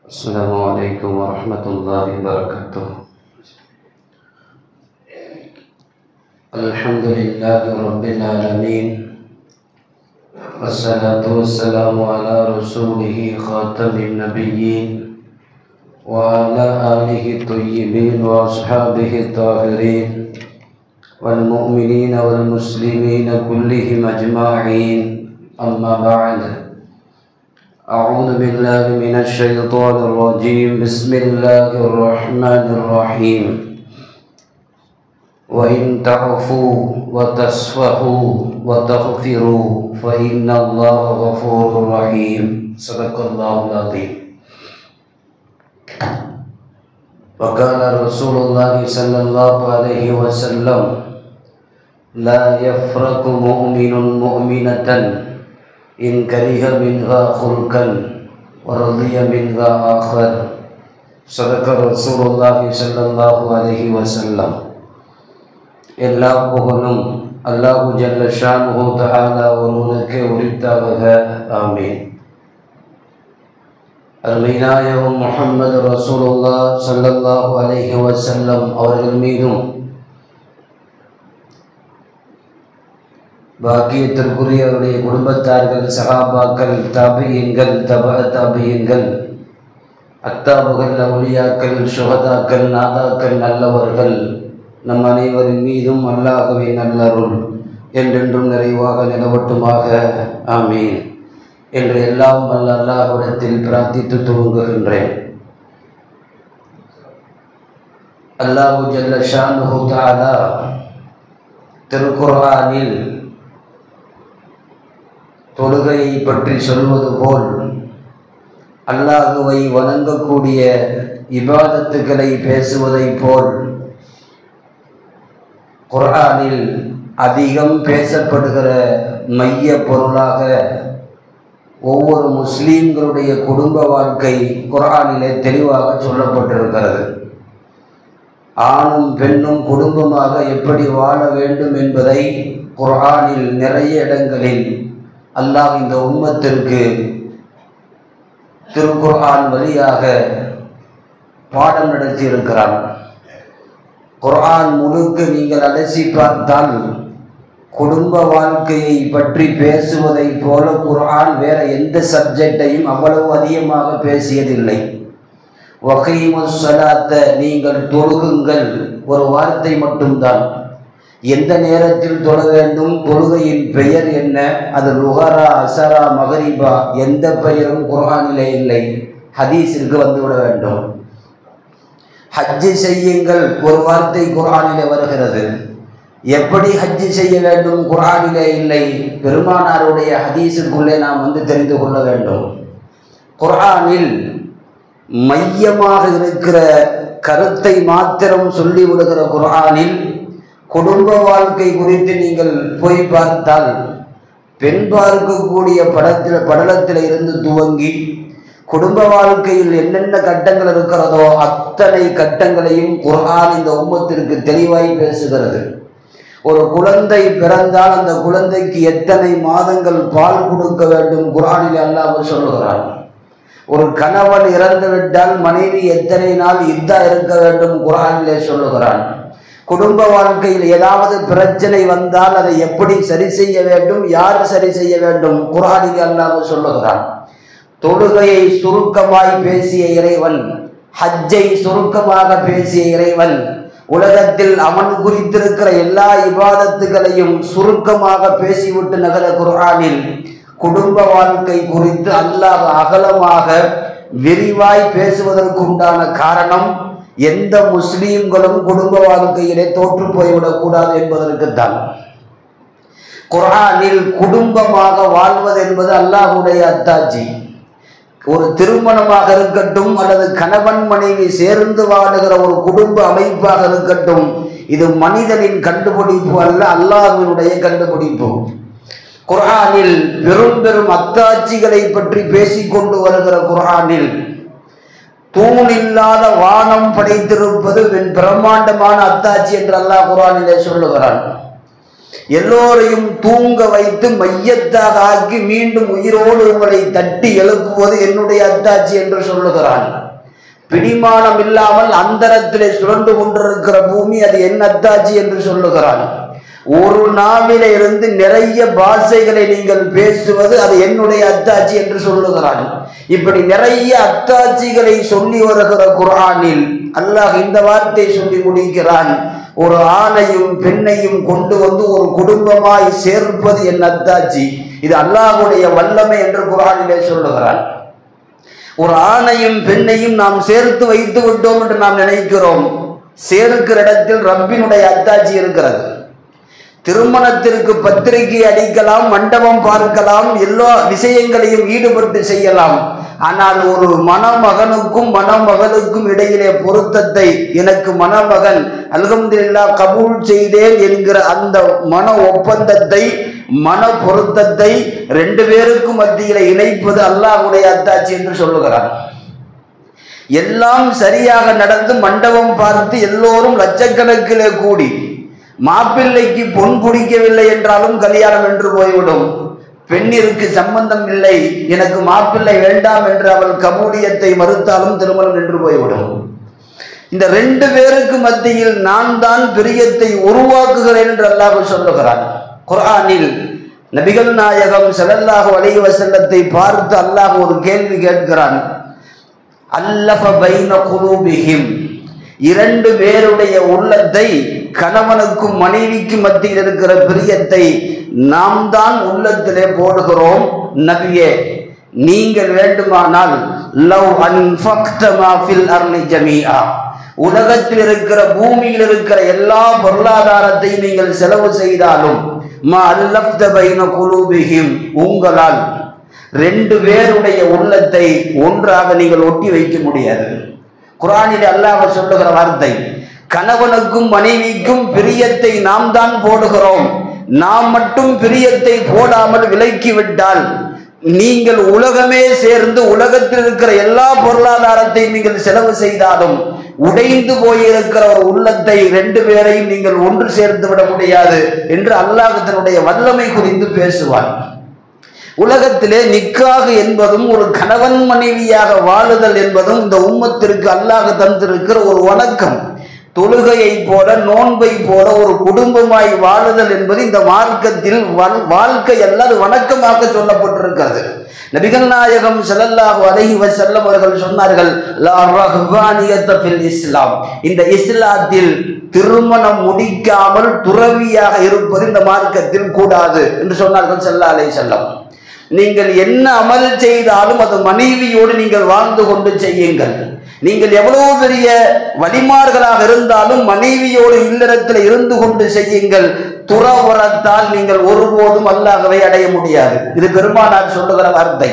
السلام عليكم ورحمة الله وبركاته الحمد لله رب العالمين والصلاة والسلام على رسوله خاتم النبيين وعلى آله الطيبين وأصحابه الطاهرين والمؤمنين والمسلمين كلهم أجمعين أما بعد أعوذ بالله من الشيطان الرجيم بسم الله الرحمن الرحيم وإن تعفوا وتصفحوا وتغفروا فإن الله غفور رحيم صدق الله العظيم وقال رسول الله صلى الله عليه وسلم لا يفرق مؤمن مؤمنة إن كره منها خلقا ورضي منها آخر صدق رسول الله صلى الله عليه وسلم எல்லா புகழும் அல்லாஹு ஜல்ல ஷானுஹு தஆலா ஒருவனுக்கு உரித்தாக ஆமீன் அருமைநாயகம் முஹம்மது ரசூலுல்லா ஸல்லல்லாஹு அலைஹி வஸல்லம் அவர்கள் மீதும் பாக்கியத்திற்குரிய அவருடைய குடும்பத்தார்கள் சகாபாக்கள் தாபியங்கள் தப தாபியங்கள் அத்தாபுகள் அவுலியாக்கள் சுகதாக்கள் நாதாக்கள் நல்லவர்கள் நம் அனைவரின் மீதும் அல்லாகவே நல்லருள் என்றென்றும் நிறைவாக நிலவட்டுமாக ஆமீன் என்று எல்லாம் வல்ல அல்லாஹ்விடத்தில் பிரார்த்தித்து துவங்குகின்றேன் அல்லாஹு ஜல்ல ஷானுஹு தஆலா திருக்குர்ஆனில் தொழுகையை பற்றி சொல்வது போல் அல்லாஹுவை வணங்கக்கூடிய இபாதத்துக்களை பேசுவதைப் போல் குர்ஆனில் அதிகம் பேசப்படுகிற மைய பொருளாக ஒவ்வொரு முஸ்லீம்களுடைய குடும்ப வாழ்க்கை குர்ஆனிலே தெளிவாக சொல்லப்பட்டிருக்கிறது ஆணும் பெண்ணும் குடும்பமாக எப்படி வாழ வேண்டும் என்பதை குர்ஆனில் நிறைய இடங்களில் அல்லாஹ் இந்த உம்மத்திற்கு திருக்குர்ஆன் வழியாக பாடம் நடத்தி இருக்கிறான் குர்ஆன் முழுக்க நீங்கள் அலசி பார்த்தால் குடும்ப வாழ்க்கையை பற்றி பேசுவதைப் போல குர்ஆன் வேற எந்த சப்ஜெக்டையும் அவ்வளவு அதிகமாக பேசியதில்லை வகைமுசலாத்த நீங்கள் தொழுகுங்கள் ஒரு வார்த்தை மட்டும்தான் எந்த நேரத்தில் தொழ வேண்டும் தொழுகையின் பெயர் என்ன அது லுஹரா அசரா மகரிபா எந்த பெயரும் குர்ஆனிலே இல்லை ஹதீஸிற்கு வந்துவிட வேண்டும் ஹஜ்ஜு செய்யுங்கள் ஒரு வார்த்தை குர்ஆனிலே வருகிறது எப்படி ஹஜ்ஜு செய்ய வேண்டும் குர்ஆனிலே இல்லை பெருமானாருடைய ஹதீஸுக்குள்ளே நாம் வந்து தெரிந்து கொள்ள வேண்டும் குர்ஆனில் மையமாக இருக்கிற கருத்தை மாத்திரம் சொல்லிவிடுகிற குர்ஆனில் குடும்ப வாழ்க்கை குறித்து நீங்கள் போய் பார்த்தால் பெண் பார்க்கக்கூடிய படத்தில் படலத்தில் இருந்து துவங்கி குடும்ப வாழ்க்கையில் என்னென்ன கட்டங்கள் இருக்கிறதோ அத்தனை கட்டங்களையும் குர்ஆன் இந்த உம்மத்திற்கு தெளிவாய் பேசுகிறது ஒரு குழந்தை பிறந்தால் அந்த குழந்தைக்கு எத்தனை மாதங்கள் பால் கொடுக்க வேண்டும் குர்ஆனில் அல்லாஹ் சொல்லுகிறான் ஒரு கணவன் இறந்து விட்டால் மனைவி எத்தனை நாள் இதா இருக்க வேண்டும் குரானிலே சொல்லுகிறான் குடும்ப வாழ்க்கையில் ஏதாவது பிரச்சனை வந்தால் அதை எப்படி சரி செய்ய வேண்டும் யார் சரி செய்ய வேண்டும் குரானில் அல்லாஹ் சொல்லுகிறான் தொழுகையை சுருக்கமாய் பேசிய இறைவன் ஹஜ்ஜை சுருக்கமாக பேசிய இறைவன் உலகத்தில் அவன் குறித்திருக்கிற எல்லா இபாதத்துகளையும் சுருக்கமாக பேசிவிட்டு நகர குர்ஆனில் குடும்ப வாழ்க்கை குறித்து அல்லாஹ் அகலமாக விரிவாய் பேசுவதற்குண்டான காரணம் எந்த முஸ்லீம்களும் குடும்ப வாழ்க்கையிலே தோற்று போய்விடக்கூடாது என்பதற்குத்தான் குரானில் குடும்பமாக வாழ்வது என்பது அல்லாஹுடைய அத்தாட்சி ஒரு திருமணமாக இருக்கட்டும் அல்லது கணவன் மனைவி சேர்ந்து வாழுகிற ஒரு குடும்ப அமைப்பாக இருக்கட்டும் இது மனிதனின் கண்டுபிடிப்பு அல்ல அல்லாஹுவினுடைய கண்டுபிடிப்பு குர்ஆனில் பெரும் பெரும் அத்தாட்சிகளை பற்றி பேசிக்கொண்டு வருகிற குர்ஆனில் தூண் இல்லாத வானம் படைத்திருப்பது பிரம்மாண்டமான அத்தாட்சி என்று அல்லாஹ் குர்ஆனிலே சொல்லுகிறான் எல்லோரையும் தூங்க வைத்து மையத்தாக ஆக்கி மீண்டும் உயிரோடு உங்களை தட்டி எழுப்புவது என்னுடைய அத்தாட்சி என்று சொல்லுகிறான் பிடிமானம் இல்லாமல் அந்தரத்திலே சுழண்டு கொண்டிருக்கிற பூமி அது என் அத்தாட்சி என்று சொல்லுகிறான் ஒரு நாவில இருந்து நிறைய பாஷைகளை நீங்கள் பேசுவது அது என்னுடைய அத்தாட்சி என்று சொல்லுகிறான் இப்படி நிறைய அத்தாட்சிகளை சொல்லி வருகிற குரானில் அல்லாஹ் இந்த வார்த்தை சொல்லி முடிக்கிறான் ஒரு ஆணையும் பெண்ணையும் கொண்டு வந்து ஒரு குடும்பமாய் சேர்ப்பது என் அத்தாட்சி இது அல்லாஹுடைய வல்லமை என்று குரானிலே சொல்லுகிறான் ஒரு ஆணையும் பெண்ணையும் நாம் சேர்த்து வைத்து விட்டோம் என்று நாம் நினைக்கிறோம் சேர்க்கிற இடத்தில் ரப்பினுடைய அத்தாட்சி இருக்கிறது திருமணத்திற்கு பத்திரிகை அடிக்கலாம் மண்டபம் பார்க்கலாம் எல்லா விஷயங்களையும் ஈடுபட்டு செய்யலாம் ஆனால் ஒரு மணமகனுக்கும் மணமகளுக்கும் இடையிலே பொருத்தத்தை எனக்கு மணமகன் அல்ஹம்துலில்லா கபூல் செய்தேன் என்கிற அந்த மன ஒப்பந்தத்தை மன பொருத்தத்தை ரெண்டு பேருக்கும் மத்தியில இணைப்பது அல்லாஹ்வுடைய அத்தாட்சி என்று சொல்லுகிறான் எல்லாம் சரியாக நடந்து மண்டபம் பார்த்து எல்லோரும் லட்சக்கணக்கிலே கூடி மாப்பிள்ளைக்கு பொன் பிடிக்கவில்லை என்றாலும் கல்யாணம் என்று போய்விடும் பெண்ணிற்கு சம்பந்தம் இல்லை எனக்கு மாப்பிள்ளை வேண்டாம் என்று அவள் கபூலியத்தை மறுத்தாலும் திருமணம் என்று போய்விடும் இந்த ரெண்டு பேருக்கு மத்தியில் நான் தான் பிரியத்தை உருவாக்குகிறேன் என்று அல்லாஹ் சொல்லுகிறான் குர்ஆனில் நபிகள் நாயகம் ஸல்லல்லாஹு அலைஹி வஸல்லத்தை பார்த்து அல்லாஹ் ஒரு கேள்வி கேட்கிறான் அல்லஃப பைன குலூபிஹிம் இரண்டு பேருடைய உள்ளத்தை கணவனுக்கும் மனைவிக்கும் மத்தியில் இருக்கிற பிரியத்தை நாம் தான் உள்ளத்திலே போடுகிறோம் நபியே நீங்கள் வேண்டுமானால் லவ் அன்ஃபக்த மா ஃபில் அர்லி ஜமீஆ உலகத்தில் இருக்கிற பூமியில் இருக்கிற எல்லா பொருளாதாரத்தையும் நீங்கள் செலவு செய்தாலும் மா அல்லப்த பைன குலூபிஹிம் உங்களால் ரெண்டு பேருடைய உள்ளத்தை ஒன்றாக நீங்கள் ஒட்டி வைக்க முடியாது குரானில் அல்லாஹ் சொல்லுகிற வார்த்தை கணவனுக்கும் மனைவிக்கும் பிரியத்தை நாம் தான் போடுகிறோம் நாம் மட்டும் பிரியத்தை போடாமல் விலக்கி விட்டால் நீங்கள் உலகமே சேர்ந்து உலகத்தில் இருக்கிற எல்லா பொருளாதாரத்தையும் நீங்கள் செலவு செய்தாலும் உடைந்து போயிருக்கிற ஒரு உள்ளத்தை ரெண்டு பேரையும் நீங்கள் ஒன்று சேர்த்து விட முடியாது என்று அல்லாஹ் தன்னுடைய வல்லமை குறித்து பேசுவார் உலகத்திலே நிக்காக என்பதும் ஒரு கணவன் மனைவியாக வாழுதல் என்பதும் இந்த உம்மத்திற்கு அல்லாஹ் தந்திருக்கிற ஒரு வணக்கம் தொழுகையை போல நோன்பை போல ஒரு குடும்பமாய் வாழுதல் என்பது இந்த மார்க்கத்தில் வல்- வாழ்க்கை அல்ல அது வணக்கமாக சொல்லப்பட்டிருக்கிறது நபிகள் நாயகம் ஸல்லல்லாஹு அலைஹி வஸல்லம் அவர்கள் சொன்னார்கள் லா ரஹ்பானியத்த ஃபில் இஸ்லாம் இந்த இஸ்லாத்தில் திருமணம் முடிக்காமல் துறவியாக இருப்பது இந்த மார்க்கத்தில் கூடாது என்று சொன்னார்கள் ஸல்லல்லாஹு அலைஹி வஸல்லம் நீங்கள் என்ன அமல் செய்தாலும் அது மனைவியோடு நீங்கள் வாழ்ந்து கொண்டு செய்யுங்கள் நீங்கள் எவ்வளவு பெரிய வழிமார்களாக இருந்தாலும் மனைவியோடு இல்லறத்தில் இருந்து கொண்டு செய்யுங்கள் துறவரத்தால் நீங்கள் ஒருபோதும் அல்லாஹவை அடைய முடியாது இது பெருமானார் சொல்லுகிற வார்த்தை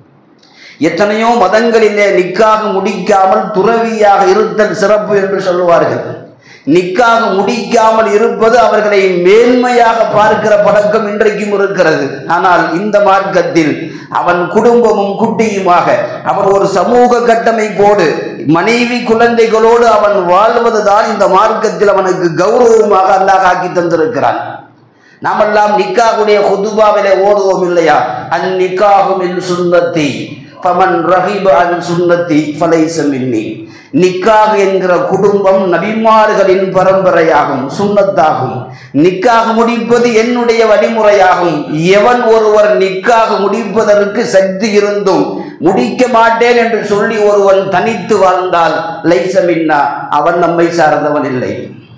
எத்தனையோ மதங்களிலே நிக்காக முடிக்காமல் துறவியாக இருத்தல் சிறப்பு என்று சொல்லுவார்கள் நிக்காக முடிக்காமல் இருப்பது அவர்களை மேன்மையாக பார்க்கிற பழக்கம் இன்றைக்கும் இருக்கிறது ஆனால் இந்த மார்க்கத்தில் அவன் குடும்பமும் குட்டியுமாக அவன் ஒரு சமூக கட்டமைப்போடு மனைவி குழந்தைகளோடு அவன் வாழ்வதுதான் இந்த மார்க்கத்தில் அவனுக்கு கௌரவமாக அல்லாஹ் ஆக்கி தந்திருக்கிறான் நாமெல்லாம் நிக்காகுடைய ஹுதுபாவிலே ஓதுவோம் இல்லையா அன் நிக்காகும் என் சுன்னத்தி ஃபமன் ரஹிப அன் சுன்னத்தி ஃபலைச மின்னி நிக்காக என்கிற குடும்பம் நபிமார்களின் பரம்பரையாகும் சுன்னத்தாகும் நிக்காக முடிப்பது என்னுடைய வழிமுறையாகும் எவன் ஒருவர் நிக்காக முடிப்பதற்கு சக்தி இருந்தும் முடிக்க மாட்டேன் என்று சொல்லி ஒருவன் தனித்து வாழ்ந்தால் லைசமின்னா அவன் நம்மை சார்ந்தவன் இல்லை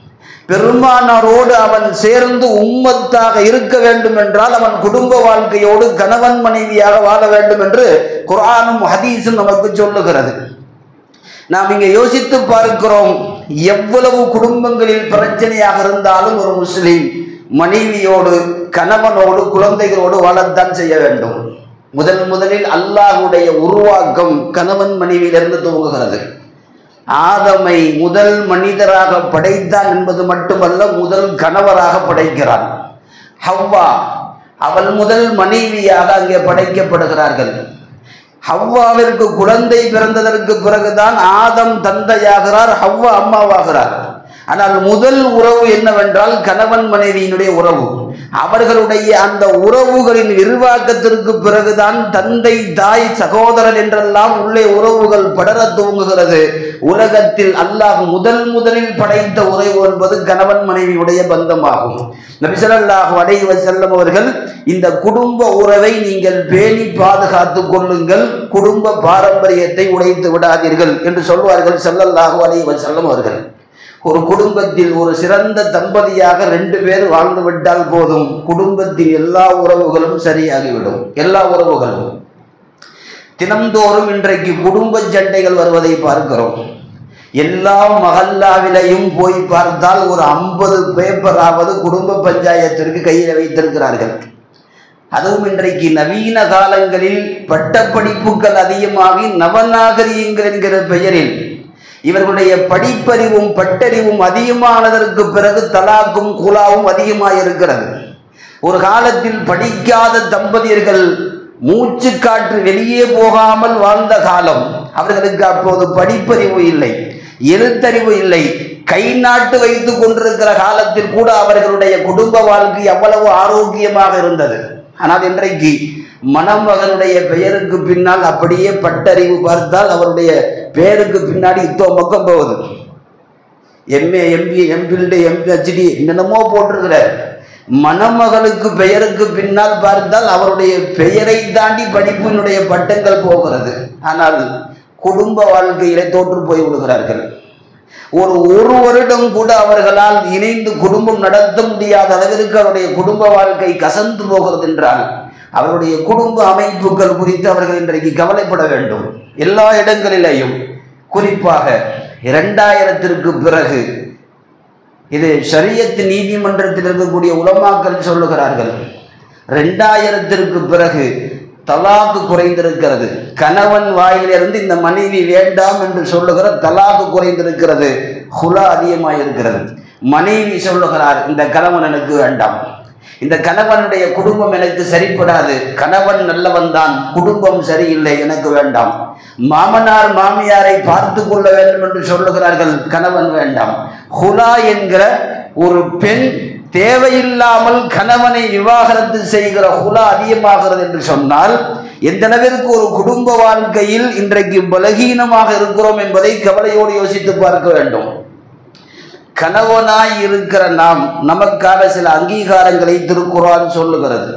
பெருமானாரோடு அவன் சேர்ந்து உம்மத்தாக இருக்க வேண்டும் என்றால் அவன் குடும்ப வாழ்க்கையோடு கணவன் மனைவியாக வாழ வேண்டும் என்று குர்ஆனும் ஹதீஸும் நமக்கு சொல்லுகிறது நாம் இங்கே யோசித்து பார்க்கிறோம் எவ்வளவு குடும்பங்களில் பிரச்சனையாக இருந்தாலும் ஒரு முஸ்லீம் மனைவியோடு கணவனோடு குழந்தைகளோடு வாழத்தான் செய்ய வேண்டும் முதல் முதலில் அல்லாஹ்வுடைய உருவாக்கம் கணவன் மனைவியிலிருந்து துவங்குகிறது ஆதமை முதல் மனிதராக படைத்தான் என்பது மட்டுமல்ல முதல் கணவராக படைக்கிறான் ஹவ்வா அவள் முதல் மனைவியாக அங்கே படைக்கப்படுகிறார்கள் ஹவ்வாவிற்கு குழந்தை பிறந்ததற்கு பிறகுதான் ஆதம் தந்தையாகிறார் ஹவ்வா அம்மாவாகிறார் ஆனால் முதல் உறவு என்னவென்றால் கணவன் மனைவியினுடைய உறவு அவர்களுடைய அந்த உறவுகளின் விரிவாக்கத்திற்கு பிறகுதான் தந்தை தாய் சகோதரன் என்றெல்லாம் உள்ளே உறவுகள் படர துவங்குகிறது உலகத்தில் அல்லாஹ் முதல் முதலில் படைத்த உறவு என்பது கணவன் மனைவியுடைய பந்தமாகும் நபிசல்லாஹு அலைஹி வஸல்லம் அவர்கள் இந்த குடும்ப உறவை நீங்கள் பேணி பாதுகாத்துக் கொள்ளுங்கள் குடும்ப பாரம்பரியத்தை உடைத்து விடாதீர்கள் என்று சொல்வார்கள் ஸல்லல்லாஹு அலைஹி வஸல்லம் அவர்கள் ஒரு குடும்பத்தில் ஒரு சிறந்த தம்பதியாக ரெண்டு பேர் வாழ்ந்து விட்டால் போதும் குடும்பத்தின் எல்லா உறவுகளும் சரியாகிவிடும் எல்லா உறவுகளும் தினம்தோறும் இன்றைக்கு குடும்ப சண்டைகள் வருவதை பார்க்கிறோம் எல்லா மகல்லாவிலையும் போய் பார்த்தால் ஒரு ஐம்பது பேப்பராவது குடும்ப பஞ்சாயத்திற்கு கையில் வைத்திருக்கிறார்கள் அதுவும் இன்றைக்கு நவீன காலங்களில் பட்டப்படிப்புகள் அதிகமாகி நவநாகரிகங்கள் என்கிற பெயரில் இவர்களுடைய படிப்பறிவும் பட்டறிவும் அதிகமானதற்கு பிறகு தலாக்கும் குலாவும் அதிகமாயிருக்கிறது ஒரு காலத்தில் படிக்காத தம்பதியர்கள் மூச்சு காற்று வெளியே போகாமல் வாழ்ந்த காலம் அவர்களுக்கு அப்போது படிப்பறிவு இல்லை எழுத்தறிவு இல்லை கை நாட்டு வைத்துக் கொண்டிருக்கிற காலத்தில் கூட அவர்களுடைய குடும்ப வாழ்க்கை அவ்வளவு ஆரோக்கியமாக இருந்தது ஆனால் இன்றைக்கு மணமகனுடைய பெயருக்கு பின்னால் அப்படியே பட்டறிவு பார்த்தால் அவருடைய பெயருக்கு பின்னாடி இத்தோ பக்கம் போகுது எம்ஏ எம்பி எம்பில்டு எம்பிஹெச்டி என்னென்னமோ போட்டிருக்கிறார் மணமகளுக்கு பெயருக்கு பின்னால் பார்த்தால் அவருடைய பெயரை தாண்டி படிப்பினுடைய பட்டங்கள் போகிறது ஆனால் குடும்ப வாழ்க்கையிலே தோற்று போய் விடுகிறார்கள் ஒரு ஒரு வருடம் கூட அவர்களால் இணைந்து குடும்பம் நடத்த முடியாத அளவிற்கு அவருடைய குடும்ப வாழ்க்கை கசந்து போகிறது என்றால் அவருடைய குடும்ப அமைப்புகள் குறித்து அவர்கள் இன்றைக்கு கவலைப்பட வேண்டும் எல்லா இடங்களிலேயும் குறிப்பாக இரண்டாயிரத்திற்கு பிறகு இது ஷரியத் நீதிமன்றத்தில் இருக்கக்கூடிய உலமாக்கள் சொல்லுகிறார்கள் ரெண்டாயிரத்திற்கு பிறகு தலாக்கு குறைந்திருக்கிறது கணவன் வாயிலிருந்து இந்த மனைவி வேண்டாம் என்று சொல்லுகிற தலாக்கு குறைந்திருக்கிறது ஹுலா அதிகமாக இருக்கிறது மனைவி சொல்லுகிறார் இந்த கணவன் எனக்கு வேண்டாம் இந்த கணவனுடைய குடும்பம் எனக்கு சரிப்படாது கணவன் நல்லவன் தான் குடும்பம் சரியில்லை எனக்கு வேண்டாம் மாமனார் மாமியாரை பார்த்து கொள்ள வேண்டும் என்று சொல்லுகிறார்கள் கணவன் வேண்டாம் ஹுலா என்கிற ஒரு பெண் தேவையில்லாமல் கணவனை விவாகரத்து செய்கிற ஹுலா அதிகமாகிறது என்று சொன்னால் எந்த அளவிற்கு ஒரு குடும்ப வாழ்க்கையில் இன்றைக்கு பலகீனமாக இருக்கிறோம் என்பதை கவலையோடு யோசித்து பார்க்க வேண்டும் கணவனாய் இருக்கிற நாம் நமக்கான சில அங்கீகாரங்களை திருக்குறான் சொல்லுகிறது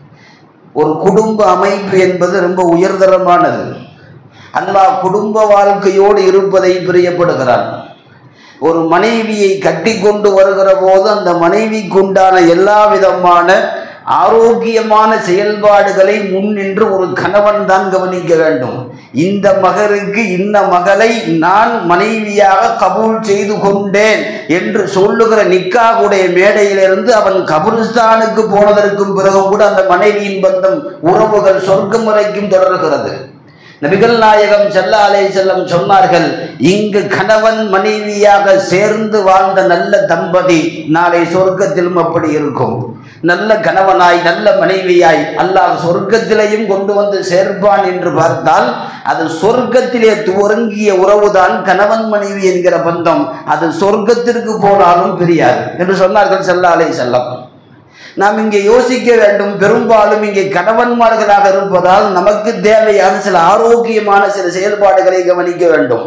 ஒரு குடும்ப அமைப்பு என்பது ரொம்ப உயர்தரமானது அல்லாஹ் குடும்ப வாழ்க்கையோடு இருப்பதை பிரியப்படுகிறான் ஒரு மனைவியை கட்டி கொண்டு வருகிற போது அந்த மனைவிக்குண்டான எல்லா விதமான ஆரோக்கியமான செயல்பாடுகளை முன்னின்று ஒரு கணவன் தான் கவனிக்க வேண்டும் இந்த மகருக்கு இந்த மகளை நான் மனைவியாக கபூல் செய்து கொண்டேன் என்று சொல்லுகிற நிக்காவுடைய மேடையிலிருந்து அவன் கபுரிஸ்தானுக்கு போனதற்கும் பிறகு கூட அந்த மனைவியின் பந்தம் உறவுகள் சொர்க்கம் வரைக்கும் தொடர்கிறது நபிகள் நாயகம் செல்ல அலை செல்லம் சொன்னார்கள் இங்கு கணவன் மனைவியாக சேர்ந்து வாழ்ந்த நல்ல தம்பதி நாளை சொர்க்கத்திலும் அப்படி இருக்கும் நல்ல கணவனாய் நல்ல மனைவியாய் அல்லாஹ் சொர்க்கத்திலேயும் கொண்டு வந்து சேர்ப்பான் என்று பார்த்தால் அது சொர்க்கத்திலே துவங்கிய உறவுதான் கணவன் மனைவி என்கிற பந்தம் அது சொர்க்கத்திற்கு போனாலும் பிரியாது என்று சொன்னார்கள் செல்ல அலை செல்லம் நாம் இங்கே யோசிக்க வேண்டும் பெரும்பாலும் இங்கே கணவன்மார்களாக இருப்பதால் நமக்கு தேவையான சில ஆரோக்கியமான சில செயல்பாடுகளை கவனிக்க வேண்டும்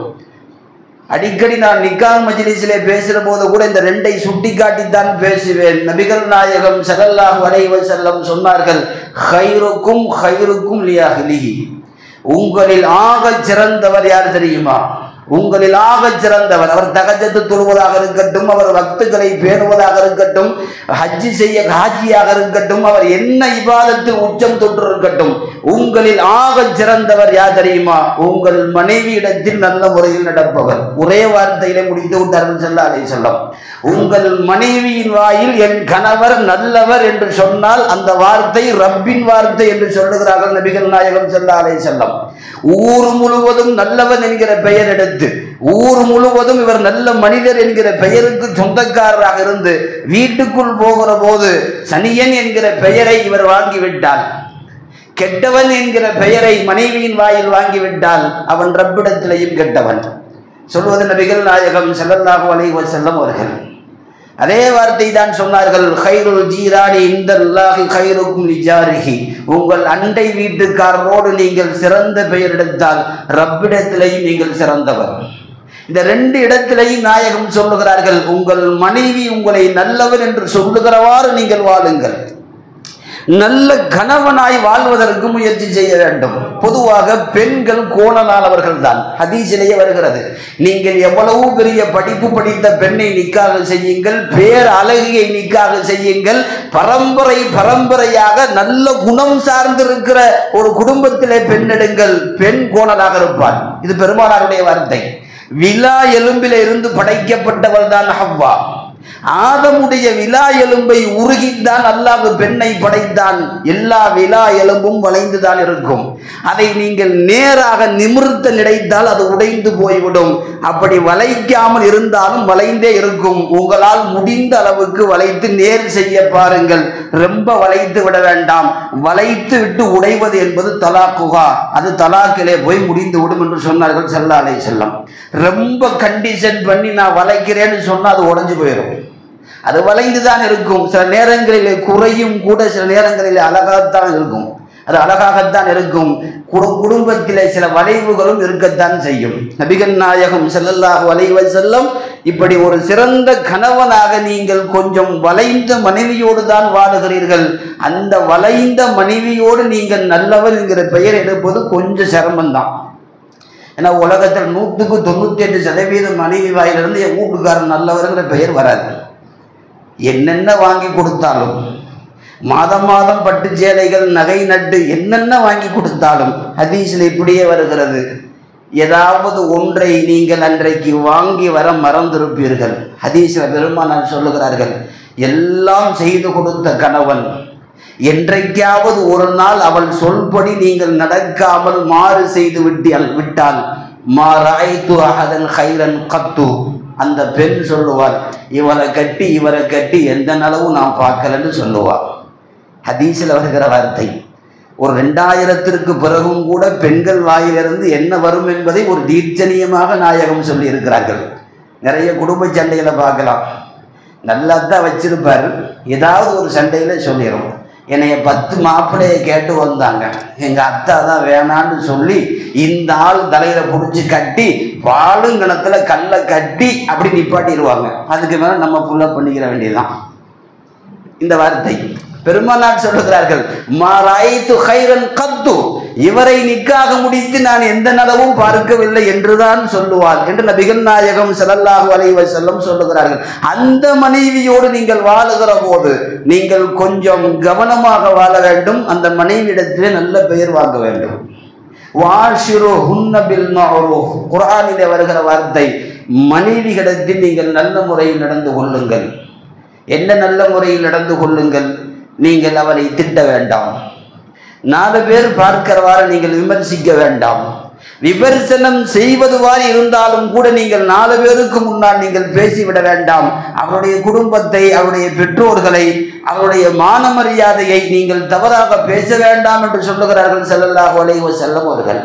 அடிக்கடி நான் நிக்கா மஜ்லிஸிலே பேசுகிற போது கூட இந்த ரெண்டை சுட்டி காட்டித்தான் பேசுவேன் நபிகள் நாயகம் ஸல்லல்லாஹு அலைஹி வஸல்லம் சொன்னார்கள் ஹைருக்கும் ஹைருக்கும் லியாஹ்லிஹி உங்களில் ஆகச் சிறந்தவர் யார் தெரியுமா உங்களில் ஆகச் சிறந்தவர் அவர் தகஜத்து தொழுவதாக இருக்கட்டும் அவர் பக்துகளை பேணுவதாக இருக்கட்டும் ஹஜ்ஜி செய்ய ஹாஜியாக இருக்கட்டும் அவர் என்ன இபாதத்தில் உச்சம் தொற்று இருக்கட்டும் உங்களில் ஆகச் சிறந்தவர் யார் தெரியுமா உங்கள் மனைவியிடத்தில் நல்ல முறையில் நடப்பவர் ஒரே வார்த்தையிலே முடித்து விட்டார்கள் செல்ல அதை சொல்லம் உங்கள் மனைவியின் வாயில் என் கணவர் நல்லவர் என்று சொன்னால் அந்த வார்த்தை ரப்பின் வார்த்தை என்று சொல்லுகிறார்கள் நபிகள் நாயகம் செல்ல அலை செல்லம் ஊர் முழுவதும் நல்லவன் என்கிற பெயர் எடுத்து ஊர் முழுவதும் இவர் நல்ல மனிதர் என்கிற பெயருக்கு சொந்தக்காரராக இருந்து வீட்டுக்குள் போகிற போது சனியன் என்கிற பெயரை இவர் வாங்கிவிட்டார் கெட்டவன் என்கிற பெயரை மனைவியின் வாயில் வாங்கிவிட்டால் அவன் ரப்பிடத்திலேயும் கெட்டவன் சொல்வது நபிகள் நாயகம் ஸல்லல்லாஹு அலைஹி வஸல்லம் அவர்கள் அதே வார்த்தை தான் சொன்னார்கள் ஹைருல் ஜீரானி இந்தல்லாஹி ஹைருக்கும் லிஜாரிஹி உங்கள் அண்டை வீட்டுக்காரரோடு நீங்கள் சிறந்த பெயர் எடுத்தால் ரப்பிடத்திலேயும் நீங்கள் சிறந்தவர் இந்த ரெண்டு இடத்திலேயும் நாயகம் சொல்லுகிறார்கள் உங்கள் மனைவி உங்களை நல்லவர் என்று சொல்லுகிறவாறு நீங்கள் வாழுங்கள் நல்ல கணவனாய் வாழ்வதற்கு முயற்சி செய்ய வேண்டும் பொதுவாக பெண்கள் கோணலானவர்கள் தான் ஹதீஸிலேயே வருகிறது நீங்கள் எவ்வளவு பெரிய படிப்பு படித்த பெண்ணை நிக்காக செய்யுங்கள் பேர் அழகியை நிக்காக செய்யுங்கள் பரம்பரை பரம்பரையாக நல்ல குணம் சார்ந்திருக்கிற ஒரு குடும்பத்திலே பெண்ணெடுங்கள் பெண் கோணலாக இருப்பார் இது பெருமானாருடைய வார்த்தை விழா எலும்பில இருந்து படைக்கப்பட்டவள் தான் ஹவ்வா ஆதமுடைய விழா எலும்பை உருகித்தான் அல்லாஹ் பெண்ணை படைத்தான் எல்லா விழா எலும்பும் வளைந்துதான் இருக்கும் அதை நீங்கள் நேராக நிமிர்த்த நினைத்தால் அது உடைந்து போய்விடும் அப்படி வளைக்காமல் இருந்தாலும் வளைந்தே இருக்கும் உங்களால் முடிந்த அளவுக்கு வளைத்து நேர் செய்ய பாருங்கள் ரொம்ப வளைத்து விட வேண்டாம் வளைத்து விட்டு உடைவது என்பது தலாக்குகா அது தலாக்கிலே போய் முடிந்து விடும் என்று சொன்னார்கள் செல்லாலை செல்லம் ரொம்ப கண்டிஷன் பண்ணி நான் வளைக்கிறேன்னு சொன்னா அது உடைஞ்சு போயிடும் அது வளைந்து தான் இருக்கும் சில நேரங்களிலே குறையும் கூட சில நேரங்களிலே அழகாகத்தான் இருக்கும் அது அழகாகத்தான் இருக்கும் குடு குடும்பத்திலே சில வளைவுகளும் இருக்கத்தான் செய்யும் நபிகள் நாயகம் ஸல்லல்லாஹு அலைஹி வஸல்லம் இப்படி ஒரு சிறந்த கணவனாக நீங்கள் கொஞ்சம் வளைந்த மனைவியோடு தான் வாழுகிறீர்கள் அந்த வளைந்த மனைவியோடு நீங்கள் நல்லவர் என்கிற பெயர் எடுப்பது கொஞ்சம் சிரமம்தான் ஏன்னா உலகத்தில் நூற்றுக்கு தொண்ணூற்றி எட்டு சதவீதம் மனைவி வாயிலிருந்து என் வீட்டுக்காரன் நல்லவருங்கிற பெயர் வராது என்னென்ன வாங்கி கொடுத்தாலும் மாதம் மாதம் பட்டு சேலைகள் நகை நட்டு என்னென்ன வாங்கி கொடுத்தாலும் ஹதீஸில் இப்படியே வருகிறது ஏதாவது ஒன்றை நீங்கள் அன்றைக்கு வாங்கி வர மறந்திருப்பீர்கள் ஹதீஸில் பெருமானார் சொல்லுகிறார்கள் எல்லாம் செய்து கொடுத்த கணவன் என்றைக்காவது ஒரு நாள் அவள் சொல்படி நீங்கள் நடக்காமல் மாறு செய்து விட்டியால் விட்டால் மாறாய்த்து அகதன் ஹைரன் கத்து அந்த பெண் சொல்லுவார் இவரை கட்டி இவரை கட்டி எந்த நலவும் நான் பார்க்கலன்னு சொல்லுவார் ஹதீஸில் வருகிற வார்த்தை ஒரு ரெண்டாயிரத்திற்கு பிறகும் கூட பெண்கள் வாயிலிருந்து என்ன வரும் என்பதை ஒரு தீர்ச்சனியமாக நாயகம் சொல்லி இருக்கிறார்கள் நிறைய குடும்ப சண்டைகளை பார்க்கலாம் நல்லா தான் வச்சிருப்பார் ஏதாவது ஒரு சண்டையில் சொல்லிடும் என்னைய பத்து மாப்பிள்ளையை கேட்டு வந்தாங்க எங்கள் அத்தா தான் வேணான்னு சொல்லி இந்த ஆள் தலையில் பிடிச்சி கட்டி பாலுங்கணத்துல கல்லை கட்டி அப்படி நிப்பாட்டிடுவாங்க அதுக்கு மேலே நம்ம ஃபுல்லாக பண்ணிக்கிற வேண்டியதுதான் இந்த வார்த்தை பெருமானார் சொல்லுகிறார்கள் மாராய்த்து ஹைரன் கத்து இவரை நிக்காக முடித்து நான் எந்த நலவும் பார்க்கவில்லை என்றுதான் சொல்லுவார் என்று நபிகள் நாயகம் ஸல்லல்லாஹு அலைஹி வஸல்லம் சொல்லுகிறார்கள் அந்த மனைவியோடு நீங்கள் வாழுகிற போது நீங்கள் கொஞ்சம் கவனமாக வாழ வேண்டும் அந்த மனைவியிடத்திலே நல்ல பெயர் வாங்க வேண்டும் வாஷிரு ஹுன்ன பில் மஅரூஃப் குர்ஆனிலே வருகிற வார்த்தை மனைவிகளிடத்தில் நீங்கள் நல்ல முறையில் நடந்து கொள்ளுங்கள் என்ன நல்ல முறையில் நடந்து கொள்ளுங்கள் நீங்கள் அவரை திட்ட வேண்டாம் நாலு பேர் பார்க்கிறவாறு நீங்கள் விமர்சிக்க வேண்டாம் விமர்சனம் செய்வதுவாறு இருந்தாலும் கூட நீங்கள் நாலு பேருக்கு முன்னால் நீங்கள் பேசிவிட வேண்டாம் அவருடைய குடும்பத்தை அவருடைய பெற்றோர்களை அவருடைய மான மரியாதையை நீங்கள் தவறாக பேச வேண்டாம் என்று சொல்லுகிறார்கள் ஸல்லல்லாஹு அலைஹி வஸல்லம் அவர்கள்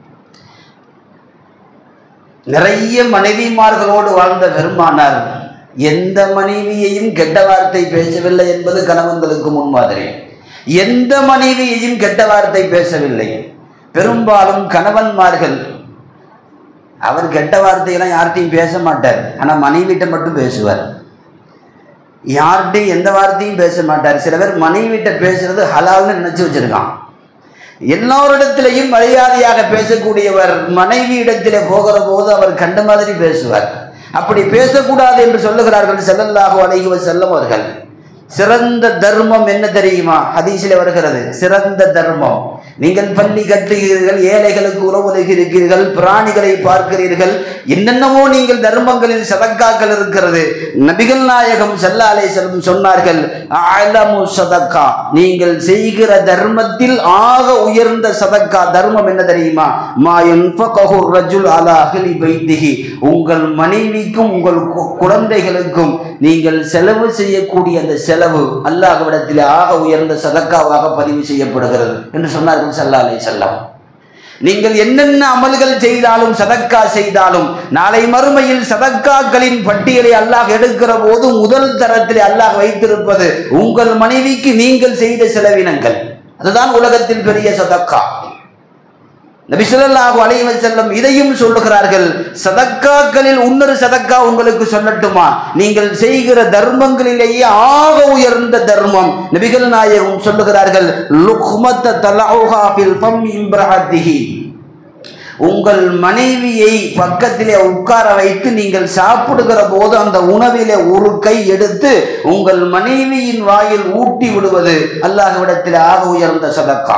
நிறைய மனைவிமார்களோடு வாழ்ந்த பெருமானார் எந்த மனைவியையும் கெட்ட வார்த்தை பேசவில்லை என்பது கணவன்களுக்கு முன்மாதிரி எந்த மனைவியையும் கெட்ட வார்த்தை பேசவில்லை பெரும்பாலும் கணவன்மார்கள் அவர் கெட்ட வார்த்தையெல்லாம் யார்கிட்டையும் பேச மாட்டார் ஆனால் மனைவிட்ட மட்டும் பேசுவார் யார்கிட்டையும் எந்த வார்த்தையும் பேச மாட்டார் சில பேர் மனைவிட்ட பேசுறது ஹலால்னு நினைச்சு வச்சிருக்கான் எல்லோரிடத்திலையும் மரியாதையாக பேசக்கூடியவர் மனைவி இடத்திலே போகிற போது அவர் கண்ட மாதிரி பேசுவார் அப்படி பேசக்கூடாது என்று சொல்லுகிறார்கள் ஸல்லல்லாஹு அலைஹி வஸல்லம் அவர்கள் சிறந்த தர்மம் என்ன தெரியுமா ஹதீஸில் வருகிறது சிறந்த தர்மம் நீங்கள் பள்ளி கட்டுகிறீர்கள் ஏழைகளுக்கு உறவுகிறீர்கள் பிராணிகளை பார்க்கிறீர்கள் என்னென்னவோ நீங்கள் தர்மங்களில் சதக்காக்கள் இருக்கிறது நபிகள் நாயகம் ஸல்லல்லாஹு அலைஹி வஸல்லம் சொன்னார்கள் அலமு சதக்கா நீங்கள் செய்கிற தர்மத்தில் ஆக உயர்ந்த சதக்கா தர்மம் என்ன தெரியுமா மா யுன்ஃபகஹு ரஜுல் அலா அஹ்லி பைத்திஹி உங்கள் மனைவிக்கும் உங்கள் கு- குழந்தைகளுக்கும் நீங்கள் செலவு செய்யக்கூடிய அந்த செலவு அல்லாஹ்விடத்தில் ஆக உயர்ந்த சதக்காவாக பதிவு செய்யப்படுகிறது என்று சொன்னார்கள் ஸல்லல்லாஹு அலைஹி வஸல்லம் நீங்கள் என்னென்ன அமல்கள் செய்தாலும் சதக்கா செய்தாலும் நாளை மறுமையில் சதக்காக்களின் பட்டியலை அல்லாஹ் எடுக்கிற போது முதல் தரத்தில் அல்லாஹ் வைத்திருப்பது உங்கள் மனைவிக்கு நீங்கள் செய்த செலவினங்கள் அதுதான் உலகத்தில் பெரிய சதக்கா நபி ஸல்லல்லாஹு அலைஹி வஸல்லம் இதையும் சொல்லுகிறார்கள் சதக்காக்களில் இன்னொரு சதக்கா உங்களுக்கு சொல்லட்டுமா நீங்கள் செய்கிற தர்மங்களிலேயே ஆக உயர்ந்த தர்மம் நபிகள் நாயகம் சொல்லுகிறார்கள் லுக்மத்த தலௌஹா ஃபில் ஃபம் இம்ரஹத்திஹி உங்கள் மனைவியை பக்கத்திலே உட்கார வைத்து நீங்கள் சாப்பிடுகிற போது அந்த உணவிலே ஒரு கை எடுத்து உங்கள் மனைவியின் வாயில் ஊட்டி விடுவது அல்லாஹ்விடத்தில் ஆக உயர்ந்த சதக்கா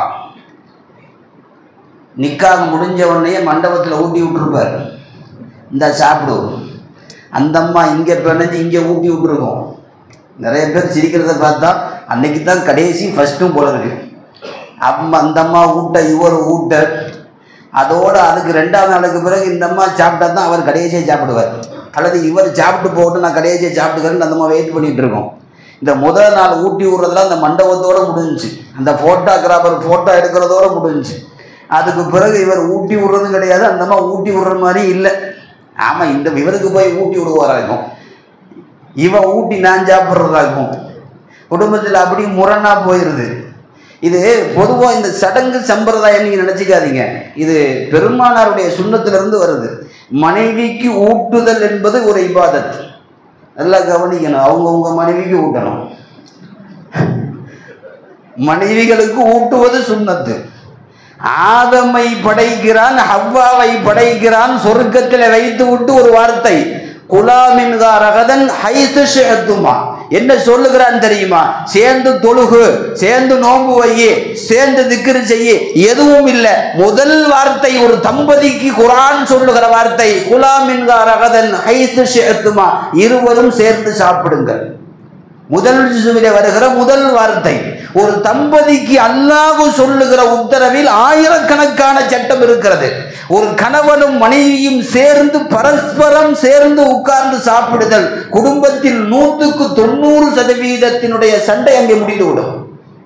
நிக்காக முடிஞ்ச உடனே மண்டபத்தில் ஊட்டி விட்டுருப்பார் இந்த சாப்பிடு அந்த அம்மா இங்கே பிணைஞ்சு இங்கே ஊட்டி விட்டுருக்கோம் நிறைய பேர் சிரிக்கிறத பார்த்தா அன்னைக்கு தான் கடைசி ஃபஸ்ட்டும் போல இருக்கு அம்மா அந்த அம்மா ஊட்ட இவர் ஊட்ட அதோட அதுக்கு ரெண்டாவது நாளுக்கு பிறகு இந்த அம்மா சாப்பிட்டா தான் அவர் கடைசியாக சாப்பிடுவார் அல்லது இவர் சாப்பிட்டு போட்டு நான் கடைசியாக சாப்பிட்டுக்கிறேன்னு அந்த அம்மா வெயிட் பண்ணிட்டு இருக்கோம் இந்த முதல் நாள் ஊட்டி விடுறதுலாம் அந்த மண்டபத்தோட முடிஞ்சுச்சு அந்த ஃபோட்டோகிராஃபர் ஃபோட்டோ எடுக்கிறதோட முடிஞ்சுச்சு அதுக்கு பிறகு இவர் ஊட்டி விடுறதும் கிடையாது அந்த அம்மா ஊட்டி விடுற மாதிரி இல்லை ஆமாம் இந்த இவருக்கு போய் ஊட்டி விடுவாராகும் இவன் ஊட்டி நான் சாப்பிட்றதாகும் குடும்பத்தில் அப்படி முரணா போயிடுது இது பொதுவாக இந்த சடங்கு சம்பிரதாயம் நீங்கள் நினச்சிக்காதீங்க இது பெருமானாருடைய சுண்ணத்திலிருந்து வருது மனைவிக்கு ஊட்டுதல் என்பது ஒரு இபாதத் நல்லா கவனிக்கணும் அவங்கவுங்க மனைவிக்கு ஊட்டணும் மனைவிகளுக்கு ஊட்டுவது சுண்ணத்து ஆதமை படைக்கிறான் ஹவ்வாவை படைக்கிறான் சொர்க்கத்தில் வைத்து விட்டு ஒரு வார்த்தை குலாமின்கா ரகதன் ஹைத்து ஷேத்துமா என்ன சொல்லுகிறான் தெரியுமா சேர்ந்து தொழுகு சேர்ந்து நோம்பு வையி சேர்ந்து திக்ரு செய்யி எதுவும் இல்லை முதல் வார்த்தை ஒரு தம்பதிக்கு குரான் சொல்லுகிற வார்த்தை குலாமின்கா ரகதன் ஹைத்து ஷேத்துமா இருவரும் சேர்ந்து சாப்பிடுங்கள் முதல் ஜுசுவிலே வருகிற முதல் வார்த்தை ஒரு தம்பதிக்கு அல்லாஹ் சொல்லுகிற உத்தரவில் ஆயிரக்கணக்கான சட்டம் இருக்கிறது ஒரு கணவனும் மனைவியும் சேர்ந்து பரஸ்பரம் சேர்ந்து உட்கார்ந்து சாப்பிடுதல் குடும்பத்தில் நூற்றுக்கு தொண்ணூறு சதவீதத்தினுடைய சண்டை அங்கே முடிந்துவிடும்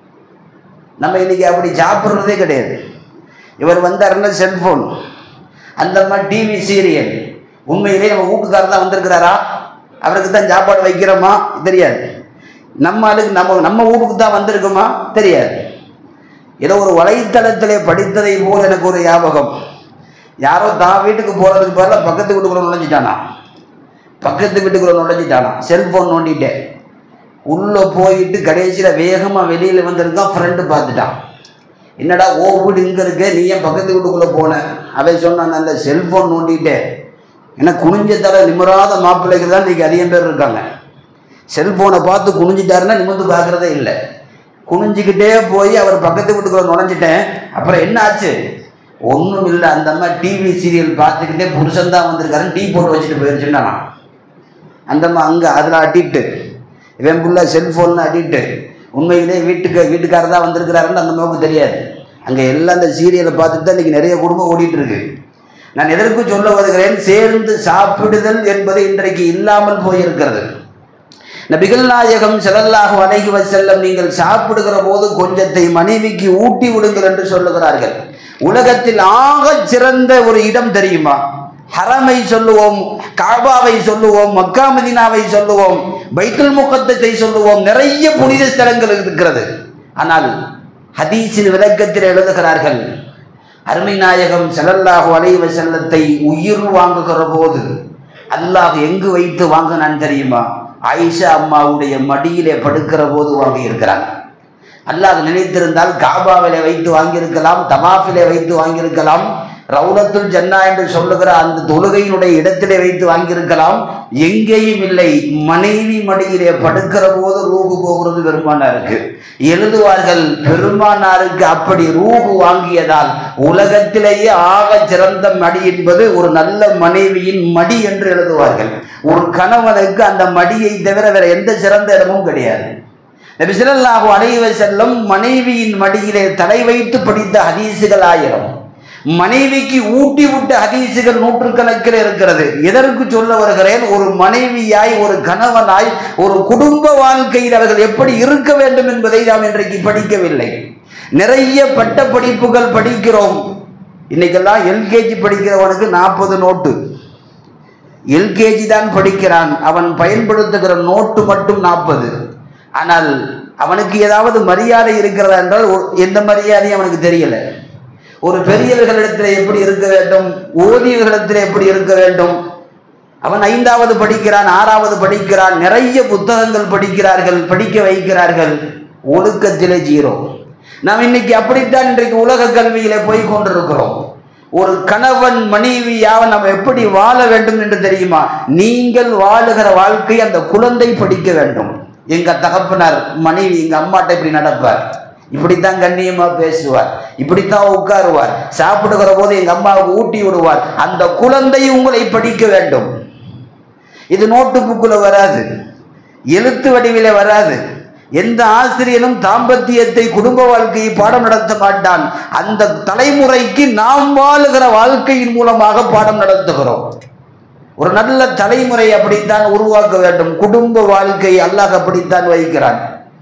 நம்ம இன்னைக்கு அப்படி சாப்பிட்றதே கிடையாது இவர் வந்தாருன்னா செல்போன் அந்த மாதிரி டிவி சீரியல் உண்மையிலே நம்ம வீட்டுக்காரர் தான் வந்திருக்கிறாரா அவருக்கு தான் சாப்பாடு வைக்கிறோமா தெரியாது நம்ம ஆளுக்கு நம்ம நம்ம வீட்டுக்கு தான் வந்திருக்குமா தெரியாது ஏதோ ஒரு வலைத்தளத்திலே படித்ததை போல் எனக்கு ஒரு ஞாபகம் யாரோ தான் வீட்டுக்கு போகிறதுக்கு பதிலாக பக்கத்து வீட்டுக்குள்ள நுழைஞ்சிட்டானா பக்கத்து வீட்டுக்குள்ள நுழைஞ்சிட்டானா செல்ஃபோன் நோண்டிட்டேன் உள்ளே போயிட்டு கடைசியில் வேகமாக வெளியில் வந்திருக்கான் ஃப்ரெண்டு பார்த்துட்டான் என்னடா ஓ வீடு இங்கே இருக்க நீ ஏன் பக்கத்து வீட்டுக்குள்ளே போன அவன் சொன்னான் நல்ல செல்ஃபோன் நோண்டிட்டேன் ஏன்னா குனிஞ்ச தர நிமிராத மாப்பிள்ளைகள் தான் இன்றைக்கி அதிகம் பேர் இருக்காங்க செல்ஃபோனை பார்த்து குனிஞ்சிட்டாருன்னா நிமிர்ந்து பார்க்குறதே இல்லை குனிஞ்சிக்கிட்டே போய் அவர் பக்கத்து வீட்டுக்குள்ள நுழைஞ்சிட்டேன் அப்புறம் என்ன ஆச்சு ஒன்றும் இல்லை அந்த அம்மா டிவி சீரியல் பார்த்துக்கிட்டே புருஷன் தான் வந்திருக்காருன்னு டீ போட்டு வச்சுட்டு போயிருச்சுன்னா அந்த அம்மா அங்கே அதில் அடிக்ட்டு இவன் புள்ள செல்ஃபோனில் அடிக்ட்டு உண்மையிலே வீட்டுக்கு வீட்டுக்காரர் தான் வந்திருக்கிறாருன்னு அந்த அம்மாவுக்கு தெரியாது அங்கே எல்லாம் அந்த சீரியலை பார்த்துட்டு தான் இன்றைக்கி நிறைய குடும்பம் ஓடிட்டு இருக்கு நான் எதற்கு சொல்ல வருகிறேன் சேர்ந்து சாப்பிடுதல் என்பது இன்றைக்கு இல்லாமல் போயிருக்கிறது நபிகள் நாயகம் ஸல்லல்லாஹு அலைஹி வஸல்லம் நீங்கள் சாப்பிடுகிற போது கொஞ்சத்தை மனைவிக்கு ஊட்டி விடுங்கள் என்று சொல்லுகிறார்கள் உலகத்தில் ஆகச் சிறந்த ஒரு இடம் தெரியுமா ஹரமை சொல்லுவோம் காபாவை சொல்லுவோம் மக்கா மதீனாவை சொல்லுவோம் பைத்துல் முகத்தத்தை சொல்லுவோம் நிறைய புனித ஸ்தலங்கள் இருக்கிறது ஆனால் ஹதீஸின் விளக்கத்தில் எழுதுகிறார்கள் அருமை நாயகம் ஸல்லல்லாஹு அலைஹி வஸல்லத்தை உயிர் வாங்குகிற போது அல்லாஹ் எங்கு வைத்து வாங்கினான் தெரியுமா ஆயிஷா அம்மாவுடைய மடியிலே படுக்கிற போது வாங்கியிருக்கிறான் அல்லாஹ் நினைத்திருந்தால் காபாவிலே வைத்து வாங்கியிருக்கலாம் தமாஃபிலே வைத்து வாங்கியிருக்கலாம் ரவுலத்துல் ஜன்னா என்று சொல்லுகிற அந்த தொழுகையினுடைய இடத்திலே வைத்து வாங்கியிருக்கலாம் எங்கேயும் இல்லை மனைவி மடியிலே படுக்கிற போது ரூபு போகிறது பெருமானாருக்கு எழுதுவார்கள் பெருமானாருக்கு அப்படி ரூபு வாங்கியதால் உலகத்திலேயே ஆக சிறந்த மடி என்பது ஒரு நல்ல மனைவியின் மடி என்று எழுதுவார்கள் ஒரு கணவனுக்கு அந்த மடியை தவிர வேற எந்த சிறந்த இடமும் கிடையாது நபி ஸல்லல்லாஹு அலைஹி வஸல்லம் மனைவியின் மடியிலே தலை வைத்து படித்த ஹதீசுகள் ஆயிரம் மனைவிக்கு ஊட்டி விட்ட ஹதீசுகள் நூற்றுக்கணக்கில் இருக்கிறது எதற்கு சொல்ல வருகிறேன் ஒரு மனைவியாய் ஒரு கணவனாய் ஒரு குடும்ப வாழ்க்கையில் அவர்கள் எப்படி இருக்க வேண்டும் என்பதை நாம் இன்றைக்கு படிக்கவில்லை நிறைய பட்ட படிப்புகள் படிக்கிறோம் இன்னைக்கெல்லாம் எல்கேஜி படிக்கிறவனுக்கு நாற்பது நோட்டு எல்கேஜி தான் படிக்கிறான் அவன் பயன்படுத்துகிற நோட்டு மட்டும் நாற்பது ஆனால் அவனுக்கு ஏதாவது மரியாதை இருக்கிறதா என்றால் ஒ- எந்த மரியாதையும் அவனுக்கு தெரியல ஒரு பெரியவர்களிடத்தில் எப்படி இருக்க வேண்டும் ஓதியவர்களிடத்தில் எப்படி இருக்க வேண்டும் அவன் ஐந்தாவது படிக்கிறான் ஆறாவது படிக்கிறான் நிறைய புத்தகங்கள் படிக்கிறார்கள் படிக்க வைக்கிறார்கள் ஒழுக்கத்திலே ஜீரோ நாம் இன்னைக்கு அப்படித்தான் இன்றைக்கு உலக கல்வியிலே போய் கொண்டிருக்கிறோம் ஒரு கணவன் மனைவியாக நாம் எப்படி வாழ வேண்டும் என்று தெரியுமா நீங்கள் வாழுகிற வாழ்க்கை அந்த குழந்தை படிக்க வேண்டும் எங்க தகப்பனார் மனைவி எங்க அம்மாட்ட இப்படி நடப்பார் இப்படித்தான் கண்ணியமா பேசுவார் இப்படித்தான் உட்காருவார் சாப்பிடுகிற போது எங்க அம்மாவுக்கு ஊட்டி விடுவார் அந்த குழந்தை உங்களை படிக்க வேண்டும் இது நோட்டு புக்கில் வராது எழுத்து வடிவிலே வராது எந்த ஆசிரியனும் தாம்பத்தியத்தை குடும்ப வாழ்க்கையை பாடம் நடத்த மாட்டான் அந்த தலைமுறைக்கு நாம் வாழுகிற வாழ்க்கையின் மூலமாக பாடம் நடத்துகிறோம் ஒரு நல்ல தலைமுறை அப்படித்தான் உருவாக்க வேண்டும் குடும்ப வாழ்க்கை அல்லாஹ் அப்படித்தான் வைக்கிறான்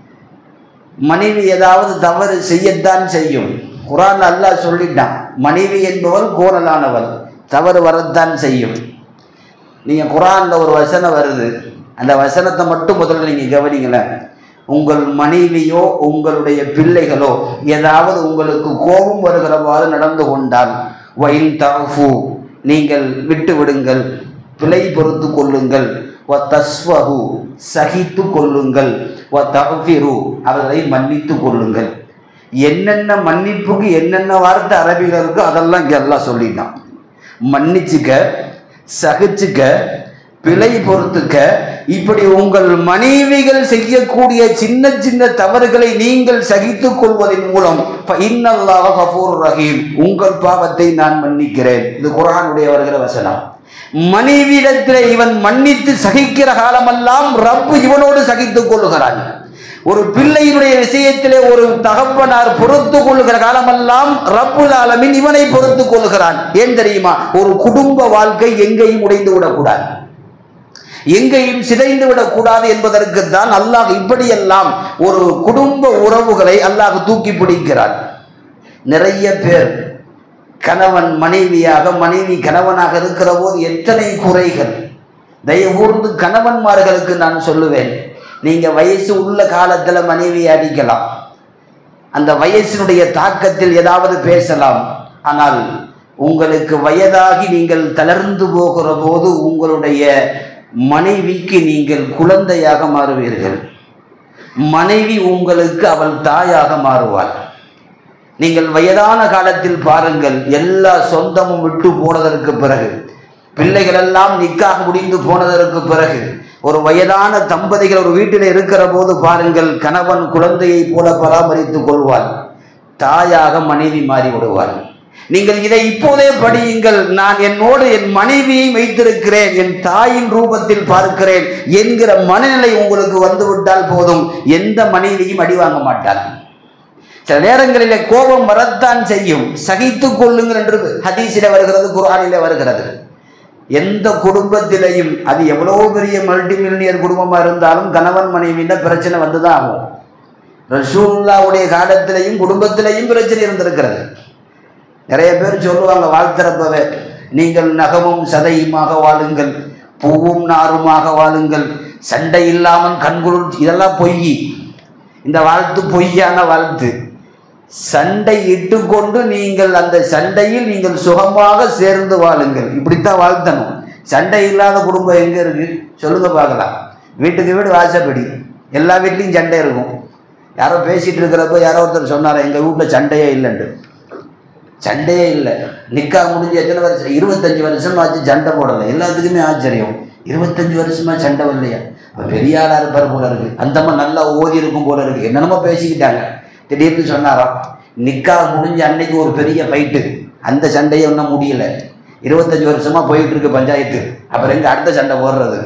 மனைவி ஏதாவது தவறு செய்யத்தான் செய்யும் குரான் அல்லாஹ் சொல்லிட்டான் மனைவி என்பவள் கோணலானவள் தவறு வரத்தான் செய்யும் நீங்கள் குரானில் ஒரு வசனம் வருது அந்த வசனத்தை மட்டும் முதல்ல நீங்கள் கவனிங்களேன் உங்கள் மனைவியோ உங்களுடைய பிள்ளைகளோ ஏதாவது உங்களுக்கு கோபம் வருகிறவாறு நடந்து கொண்டால் வயல் தஃபு நீங்கள் விட்டு விடுங்கள் பிழை பொறுத்து கொள்ளுங்கள் வ தஸ்வஹு சகித்து கொள்ளுங்கள் வ தஃபிரு அவர்களை மன்னித்து கொள்ளுங்கள் என்னென்ன மன்னிப்புக்கு என்னென்ன வார்த்தை அரபியில் இருக்கோ அதெல்லாம் இங்கே எல்லாம் சொல்லிட்டான் மன்னிச்சுக்க சகிச்சுக்க பிழை பொறுத்துக்க இப்படி உங்கள் மனைவிகள் செய்யக்கூடிய சின்ன சின்ன தவறுகளை நீங்கள் சகித்துக் கொள்வதன் மூலம் இன்னல்லாஹ் கஃபூர் ரஹீம் உங்கள் பாவத்தை நான் மன்னிக்கிறேன் இது குரானுடைய வருகிற வசனம் மனைவியிடத்தில் இவன் மன்னித்து சகிக்கிற காலமெல்லாம் ரப்பு இவனோடு சகித்துக் கொள்ளுகிறான் ஒரு பிள்ளையினுடைய விஷயத்திலே ஒரு தகப்பனார் பொறுத்து கொள்ளுகிற காலமெல்லாம் ரப்புல் ஆலமின் இவனை பொறுத்து கொள்ளுகிறான் ஏன் தெரியுமா ஒரு குடும்ப வாழ்க்கை எங்கேயும் உடைந்து விடக்கூடாது எங்கேயும் சிதைந்து விடக்கூடாது என்பதற்கு தான் அல்லாஹ் இப்படியெல்லாம் ஒரு குடும்ப உறவுகளை அல்லாஹ் தூக்கி பிடிக்கிறான் நிறைய பேர் கணவன் மனைவியாக மனைவி கணவனாக இருக்கிற போது எத்தனை குறைகள் தயவுகூர்ந்து கணவன்மார்களுக்கு நான் சொல்லுவேன் நீங்க வயசு உள்ள காலத்துல மனைவியை அடிக்கலாம் அந்த வயசினுடைய தாக்கத்தில் ஏதாவது பேசலாம் ஆனால் உங்களுக்கு வயதாகி நீங்கள் தளர்ந்து போகிற போது உங்களுடைய மனைவிக்கு நீங்கள் குழந்தையாக மாறுவீர்கள் மனைவி உங்களுக்கு அவள் தாயாக மாறுவாள் நீங்கள் வயதான காலத்தில் பாருங்கள் எல்லா சொந்தமும் விட்டு போனதற்கு பிறகு பிள்ளைகள் எல்லாம் நிக்காக முடிந்து போனதற்கு பிறகு ஒரு வயதான தம்பதிகள் ஒரு வீட்டில் இருக்கிற போது பாருங்கள் கணவன் குழந்தையை போல பராமரித்துக் கொள்வாள் தாயாக மனைவி மாறி விடுவாள் நீங்கள் இதை இப்போதே படியுங்கள் நான் என்னோடு என் மனைவியை வைத்திருக்கிறேன் என் தாயின் ரூபத்தில் பார்க்கிறேன் என்கிற மனநிலை உங்களுக்கு வந்துவிட்டால் போதும் எந்த மனைவியும் அடி வாங்க மாட்டாள் சில நேரங்களிலே கோபம் வரத்தான் செய்யும் சகித்துக் கொள்ளுங்கள் என்று ஹதீஸிலே வருகிறது குர்ஆனிலே வருகிறது எந்த குடும்பத்திலையும் அது எவ்வளோ பெரிய மல்டி மில்லியர் குடும்பமாக இருந்தாலும் கணவன் மனைவியில பிரச்சனை வந்துதான் ஆகும் ரசூல்லாவுடைய காலத்திலையும் குடும்பத்திலையும் பிரச்சனை இருந்திருக்கிறது நிறைய பேர் சொல்லுவாங்க வாழ்த்துறப்பவே நீங்கள் நகமும் சதையுமாக வாழுங்கள் பூவும் நாருமாக வாழுங்கள் சண்டை இல்லாமல் கண்குள் இதெல்லாம் பொய் இந்த வாழ்த்து பொய்யான வாழ்த்து சண்டை இட்டுக்கொண்டு நீங்கள் அந்த சண்டையில் நீங்கள் சுகமாக சேர்ந்து வாழுங்கள் இப்படித்தான் வாழ்த்தணும் சண்டை இல்லாத குடும்பம் எங்க இருக்கு சொல்லுங்க பார்க்கலாம் வீட்டுக்கு வீடு வாசப்படி எல்லா வீட்லேயும் சண்டை இருக்கும் யாரோ பேசிட்டு இருக்கிறப்ப யாரோ ஒருத்தர் சொன்னார் எங்கள் வீட்டில் சண்டையே இல்லைன்ட்டு சண்டையே இல்லை நிக்கா முடிஞ்சு எத்தனை வருஷம் இருபத்தஞ்சு வருஷமா ஆச்சு சண்டை போடலை எல்லாத்துக்குமே ஆச்சரியம் இருபத்தஞ்சு வருஷமா சண்டை வரலையா அப்ப பெரிய ஆளா இருப்பார் போல இருக்கு அந்தம்மா நல்லா ஓதி இருக்கும் போல இருக்கு என்னென்னமோ பேசிக்கிட்டாங்க திடீர்னு சொன்னாராம் நிக்கா முடிஞ்ச அன்னைக்கு ஒரு பெரிய ஃபைட்டு அந்த சண்டையே இன்னும் முடியல இருபத்தஞ்சு வருஷமா போயிட்டு இருக்கு பஞ்சாயத்து அப்புறம் எங்க அடுத்த சண்டை போடுறது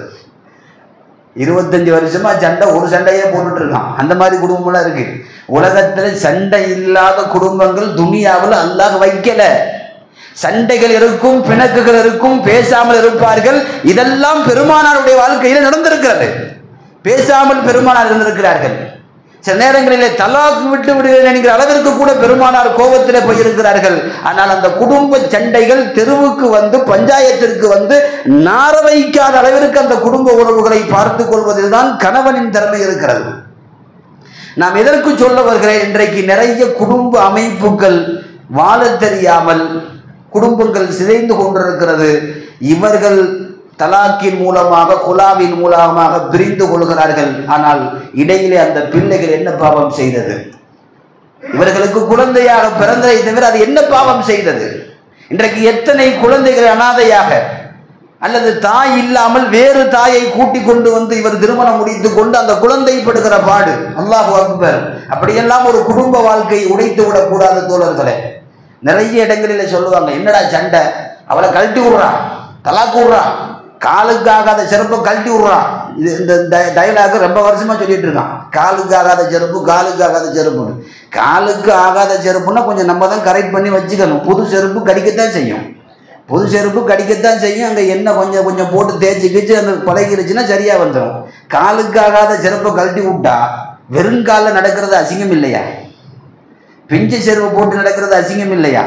இருபத்தஞ்சு வருஷமா சண்டை ஒரு சண்டையே போட்டுட்டு இருக்கான் அந்த மாதிரி குடும்பம்லாம் இருக்கு உலகத்துல சண்டை இல்லாத குடும்பங்கள் துனியாவில் அல்லாஹ் வைக்கல சண்டைகள் இருக்கும் பிணக்குகள் இருக்கும் பேசாமல் இருப்பார்கள் இதெல்லாம் பெருமானாருடைய வாழ்க்கையில் நடந்திருக்கிறது பேசாமல் பெருமானார் இருந்திருக்கிறார்கள் சில நேரங்களிலே தலாக்கு விட்டு விடுகிறேன் என்கிற அளவிற்கு கூட பெருமானார் கோபத்திலே போயிருக்கிறார்கள் ஆனால் அந்த குடும்ப சண்டைகள் தெருவுக்கு வந்து பஞ்சாயத்திற்கு வந்து நார வைக்காத அளவிற்கு அந்த குடும்ப உறவுகளை பார்த்து கொள்வதில் தான் கணவனின் திறமை இருக்கிறது நாம் எதற்கு சொல்ல வருகிறேன் இன்றைக்கு நிறைய குடும்ப அமைப்புகள் வாழத் தெரியாமல் குடும்பங்கள் சிதைந்து கொண்டிருக்கிறது இவர்கள் தலாக்கின் மூலமாக குலாவின் மூலமாக பிரிந்து கொள்கிறார்கள் ஆனால் இடையிலே அந்த பிள்ளைகள் என்ன பாவம் செய்தது இவர்களுக்கு குழந்தையாக பிறந்ததை தவிர அது என்ன பாவம் செய்தது இன்றைக்கு எத்தனை குழந்தைகள் அனாதையாக அல்லது தாய் இல்லாமல் வேறு தாயை கூட்டி கொண்டு வந்து இவர் திருமணம் முடித்துக் கொண்டு அந்த குழந்தை படுகிற பாடு அல்லாஹ் அக்பர் அப்படியெல்லாம் ஒரு குடும்ப வாழ்க்கையை உடைத்து விடக்கூடாத தோழர்களே நிறைய இடங்களில் சொல்லுவாங்க என்னடா சண்டை அவளை கழட்டி விடுறான் தலாக்கு விடுறான் காலுக்கு ஆகாத செருப்பை கழட்டி விடுறான் இது இந்த டயலாக் ரொம்ப வருஷமா சொல்லிட்டு இருக்கான் காலுக்கு ஆகாத செருப்பு காலுக்கு ஆகாத செருப்புன்னு காலுக்கு ஆகாத செருப்புன்னா கொஞ்சம் நம்ம தான் கரெக்ட் பண்ணி வச்சுக்கணும் புது செருப்பு கடிக்கத்தான் செய்யும் புது செருப்பு கடிக்கத்தான் செய்யும் அங்கே எண்ணெய் கொஞ்சம் கொஞ்சம் போட்டு தேய்ச்சி கிச்சு அந்த பழகிருச்சுன்னா சரியாக வந்துடும் காலுக்கு ஆகாத செருப்பை கழட்டி விட்டா வெறுங்காலில் நடக்கிறது அசிங்கம் இல்லையா பிஞ்சு செருப்பு போட்டு நடக்கிறது அசிங்கம் இல்லையா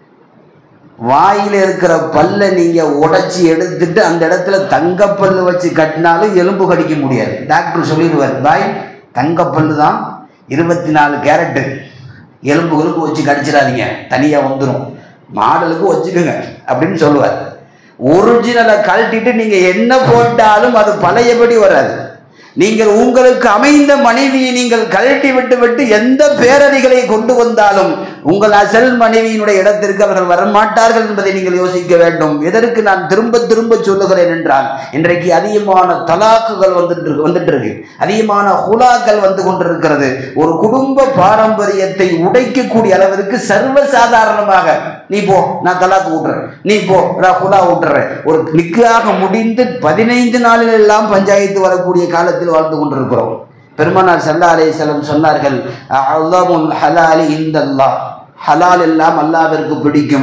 வாயில் இருக்கிற பல்லை நீங்க உடைச்சி எடுத்துட்டு அந்த இடத்துல தங்கப்பல்லு வச்சு கட்டினாலும் எலும்பு கடிக்க முடியாது டாக்டர் சொல்லிடுவார் பாய் தங்கப்பல்லு தான் இருபத்தி நாலு கேரட்டு எலும்புகளுக்கு வச்சு கடிச்சிடாதீங்க தனியாக வந்துடும் மாடலுக்கு வச்சுக்கோங்க அப்படின்னு சொல்லுவார் ஒரிஜினலை கழட்டிட்டு நீங்கள் என்ன போட்டாலும் அது பழையபடி வராது நீங்கள் உங்களுக்கு அமைந்த மனைவியை நீங்கள் கழட்டி விட்டு விட்டு எந்த பேரணிகளை கொண்டு வந்தாலும் உங்கள் அசல் மனைவியினுடைய இடத்திற்கு அவர்கள் வரமாட்டார்கள் என்பதை நீங்கள் யோசிக்க வேண்டும் எதற்கு நான் திரும்ப திரும்ப சொல்லுகிறேன் என்றால் இன்றைக்கு அதிகமான தலாக்குகள் வந்துட்டு வந்துட்டு இருக்கு அதிகமான ஹுலாக்கள் வந்து கொண்டிருக்கிறது ஒரு குடும்ப பாரம்பரியத்தை உடைக்கக்கூடிய அளவிற்கு சர்வசாதாரணமாக நீ போ நான் தலாக்கு விட்டுறேன் நீ போ நான் ஹுலா விட்டுறேன் ஒரு நிக்காக முடிந்து பதினைந்து நாளில் எல்லாம் பஞ்சாயத்து வரக்கூடிய காலத்தில் வாழ்ந்து கொண்டிருக்கிறோம் பெருமானார் சல்லா அலை செல்லம் சொன்னார்கள் அல்லாமுல் ஹலாலி இந்தல்லா ஹலால் எல்லாம் அல்லாவிற்கு பிடிக்கும்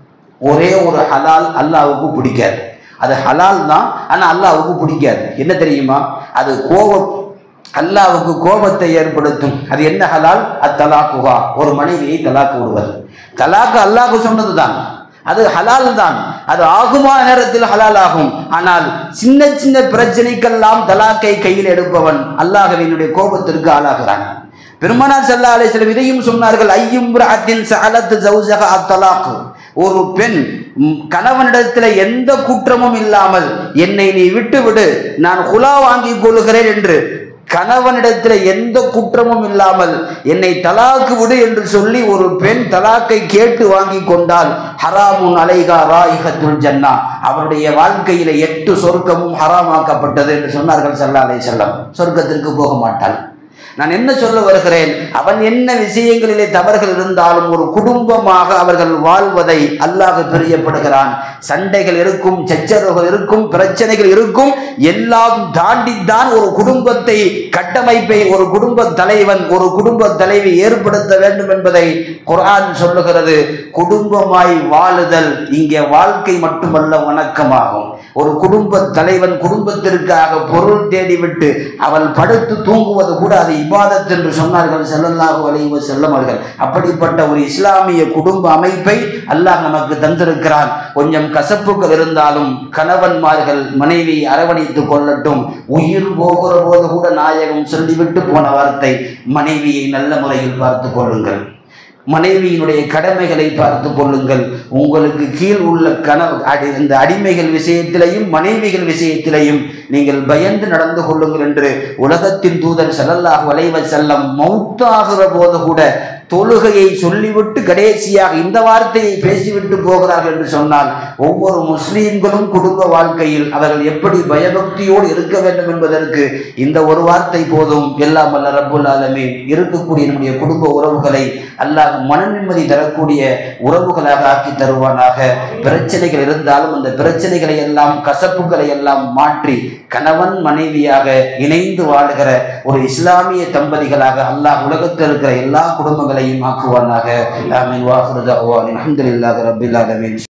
ஒரே ஒரு ஹலால் அல்லாவுக்கு பிடிக்காது அது ஹலால் தான் ஆனால் அல்லாவுக்கு பிடிக்காது என்ன தெரியுமா அது கோபம் அல்லாவுக்கு கோபத்தை ஏற்படுத்தும் அது என்ன ஹலால் அத்தலாக்குவா ஒரு மனைவியை தலாக்கு விடுவது தலாக்கு அல்லாஹ் சொன்னது தான் அது ஹலால் தான் அது ஆகுமான நேரத்தில் ஹலால் ஆகும் ஆனால் சின்ன சின்ன பிரச்சனைக்கெல்லாம் தலாக்கை கையில் எடுப்பவன் அல்லாஹவினுடைய கோபத்திற்கு ஆளாகிறான் பெருமனார் சல்லா அலிஸ்லம் இதையும் சொன்னார்கள் ஐயும் அத்தின் சலத்து ஜவுசக அத்தலாக்கு ஒரு பெண் ம், கணவனிடத்தில் எந்த குற்றமும் இல்லாமல் என்னை நீ விட்டு விடு நான் குலா வாங்கிக் கொள்கிறேன் என்று கணவனிடத்தில் எந்த குற்றமும் இல்லாமல் என்னை தலாக்கு விடு என்று சொல்லி ஒரு பெண் தலாக்கை கேட்டு வாங்கி கொண்டால் ஹராமுன் அலைகா ராயிகத்துல் ஜன்னா அவருடைய வாழ்க்கையில எட்டு சொர்க்கமும் ஹராமாக்கப்பட்டது என்று சொன்னார்கள் சல்லா அலை செல்லம் சொர்க்கத்திற்கு போக மாட்டாள் நான் என்ன சொல்ல வருகிறேன் அவன் என்ன விஷயங்களிலே தவறுகள் இருந்தாலும் ஒரு குடும்பமாக அவர்கள் வாழ்வதை அல்லாஹ் பிரியப்படுகிறான் சண்டைகள் இருக்கும் சச்சரவுகள் இருக்கும் பிரச்சனைகள் இருக்கும் எல்லாம் தாண்டித்தான் ஒரு குடும்பத்தை கட்டமைப்பை ஒரு குடும்ப தலைவன் ஒரு குடும்ப தலைவி ஏற்படுத்த வேண்டும் என்பதை குர்ஆன் சொல்லுகிறது குடும்பமாய் வாழுதல் இங்கே வாழ்க்கை மட்டுமல்ல வணக்கமாகும் ஒரு குடும்ப தலைவன் குடும்பத்திற்காக பொருள் தேடிவிட்டு அவள் படுத்து தூங்குவது கூட அது இபாதத் என்று சொன்னார்கள் ஸல்லல்லாஹு அலைஹி வஸல்லம் அவர்கள் அப்படிப்பட்ட ஒரு இஸ்லாமிய குடும்ப அமைப்பை அல்லாஹ் நமக்கு தந்திருக்கிறான் கொஞ்சம் கசப்புகள் இருந்தாலும் கணவன்மார்கள் மனைவியை அரவணைத்துக் கொள்ளட்டும் உயிர் போகிற போது கூட நாயகம் சொல்லிவிட்டு போன வார்த்தை மனைவியை நல்ல முறையில் பார்த்து கொள்ளுங்கள் மனைவியினுடைய கடமைகளை பார்த்து கொள்ளுங்கள் உங்களுக்கு கீழ் உள்ள கணவ அடி இந்த அடிமைகள் விஷயத்திலையும் மனைவிகள் விஷயத்திலையும் நீங்கள் பயந்து நடந்து கொள்ளுங்கள் என்று உலகத்தின் தூதர் ஸல்லல்லாஹு அலைஹி வஸல்லம் மௌத்தாகிற போது கூட தொழுகையை சொல்லிவிட்டு கடைசியாக இந்த வார்த்தையை பேசிவிட்டு போகிறார்கள் என்று சொன்னால் ஒவ்வொரு முஸ்லீம்களும் குடும்ப வாழ்க்கையில் அவர்கள் எப்படி பயபக்தியோடு இருக்க வேண்டும் என்பதற்கு இந்த ஒரு வார்த்தை போதும் எல்லாம் வல்ல ரப்புல் ஆலமீன் இருக்கக்கூடிய நம்முடைய குடும்ப உறவுகளை அல்லாஹ் மன நிம்மதி தரக்கூடிய உறவுகளாக ஆக்கி தருவானாக பிரச்சனைகள் இருந்தாலும் அந்த பிரச்சனைகளை எல்லாம் கசப்புகளை எல்லாம் மாற்றி கணவன் மனைவியாக இணைந்து வாழுகிற ஒரு இஸ்லாமிய தம்பதிகளாக அல்லாஹ் உலகத்தில் இருக்கிற எல்லா குடும்பங்களையும் ஆக்குவானாக ஆமீன் வாஹிரு தஅவானின் அல்ஹம்துலில்லாஹி ரப்பில் ஆலமீன்